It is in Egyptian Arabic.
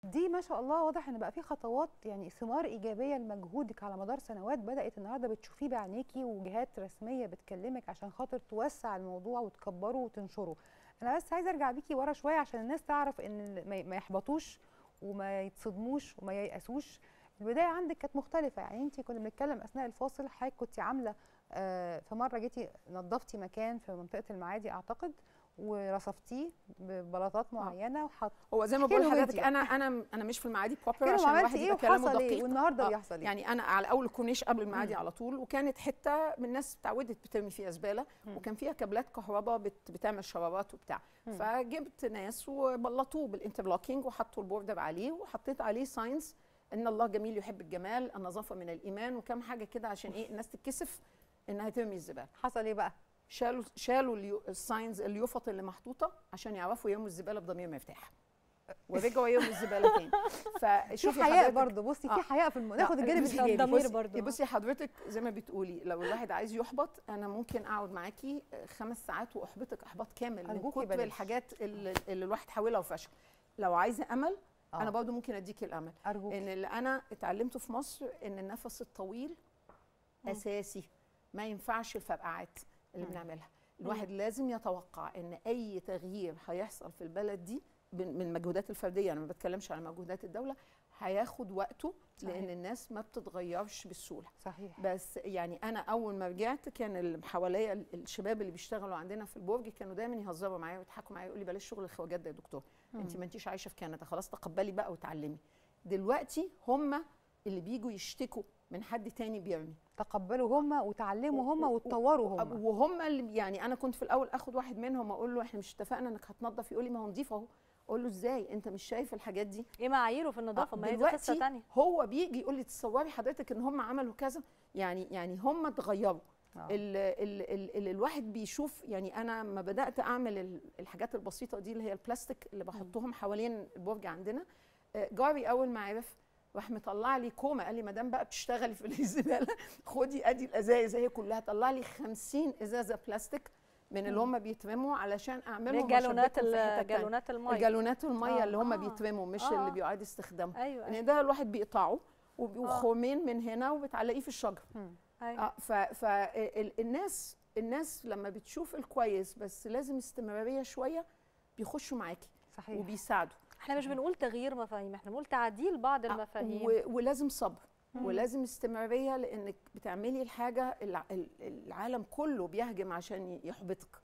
دي ما شاء الله واضح ان بقى في خطوات يعني ثمار ايجابيه لمجهودك على مدار سنوات بدات النهارده بتشوفيه بعينيكي وجهات رسميه بتكلمك عشان خاطر توسع الموضوع وتكبره وتنشره انا بس عايزه ارجع بيكي ورا شويه عشان الناس تعرف ان ما- ما يحبطوش وما يتصدموش وما ييأسوش البدايه عندك كانت مختلفه يعني انت كنا بنتكلم اثناء الفاصل حضرتك كنت عامله آه، في مره جيتي نظفتي مكان في منطقه المعادي اعتقد ورصفتيه ببلاطات معينه وحط هو زي ما احكي بقول له لحضرتك وانتي. انا انا انا مش في المعادي بروبر كده عشان عملتي الواحد ايه يبقى كلامه وحصل ايه دقيق والنهارده آه، بيحصل ايه يعني انا على اول الكورنيش قبل المعادي على طول وكانت حته من الناس اتعودت بترمي فيها زباله مم. وكان فيها كابلات كهرباء بت بتعمل شرارات وبتاع مم. فجبت ناس وبلطوه بالانترلوكينج وحطوا البوردر عليه وحطيت عليه ساينس ان الله جميل يحب الجمال النظافه من الايمان وكم حاجه كده عشان ايه الناس تتكسف انها ترمي الزباله حصل ايه بقى شالوا شالوا اليو- الساينز اليوفط اللي محطوطه عشان يعرفوا يرموا الزباله بضمير مرتاح ورجعوا يرموا الزباله تاني في فشوفي حياء حضرتك- برضه بصي في آه. حياء في الم... ناخد لا، الجانب بصي- الايجابي الضمير بصي- برضو. بصي حضرتك زي ما بتقولي لو الواحد عايز يحبط انا ممكن اقعد معاكي خمس ساعات واحبطك احباط كامل من أرجوكي كتر بلاش. الحاجات اللي, اللي الواحد حاولها وفشل لو عايزه امل آه. انا برضو ممكن اديكي الامل ارجوك ان اللي انا اتعلمته في مصر ان النفس الطويل مم. اساسي ما ينفعش الفرقعات اللي مم. بنعملها الواحد لازم يتوقع ان اي تغيير هيحصل في البلد دي من من المجهودات الفرديه انا ما بتكلمش على مجهودات الدوله هياخد وقته صحيح. لان الناس ما بتتغيرش بسهوله صحيح بس يعني انا اول ما رجعت كان اللي حواليا ال- الشباب اللي بيشتغلوا عندنا في البرج كانوا دايما يهزروا معايا ويضحكوا معايا يقولوا لي بلاش شغل الخواجات ده يا دكتور انت مم. ما انتيش عايشه في كندا خلاص تقبلي بقى وتعلمي دلوقتي هم اللي بيجوا يشتكوا من حد تاني بيرمي تقبلوا هم وتعلموا هم و- و- واتطوروا هم وهم اللي يعني انا كنت في الاول اخد واحد منهم اقول له احنا مش اتفقنا انك هتنظف يقول لي ما هو نضيف اهو اقول له ازاي انت مش شايف الحاجات دي ايه معاييره في النظافه آه، ما هي دي قصه دلوقتي ثانيه هو بيجي يقول لي تصوري حضرتك ان هم عملوا كذا يعني يعني هم اتغيروا آه. ال ال ال ال الواحد بيشوف يعني انا لما بدات اعمل ال- الحاجات البسيطه دي اللي هي البلاستيك اللي بحطهم حوالين البرج عندنا آه، جاري اول ما عرف راح مطلع لي كومه قال لي مدام بقى بتشتغلي في الزباله خدي ادي الازايز هي كلها طلع لي 50 ازازه بلاستيك من اللي مم. هم بيترموا علشان اللي هي اعملهم جالونات وأشبكهم في حتة ال- تانية. جالونات الميه الجالونات الميه آه. اللي هم آه. بيترموا مش آه. اللي بيعاد استخدامه ايوه ان ايوه, ده الواحد بيقطعه وب- وخرمين من هنا وبتعلقيه في الشجر مم. أيوة. اه فالناس الناس لما بتشوف الكويس بس لازم استمراريه شويه بيخشوا معاكي صحيح وبيساعدوا احنا مش بنقول تغيير مفاهيم احنا بنقول تعديل بعض آه، المفاهيم و- ولازم صبر مم. ولازم استمراريه لانك بتعملي الحاجه الع- ال- العالم كله بيهجم عشان يحبطك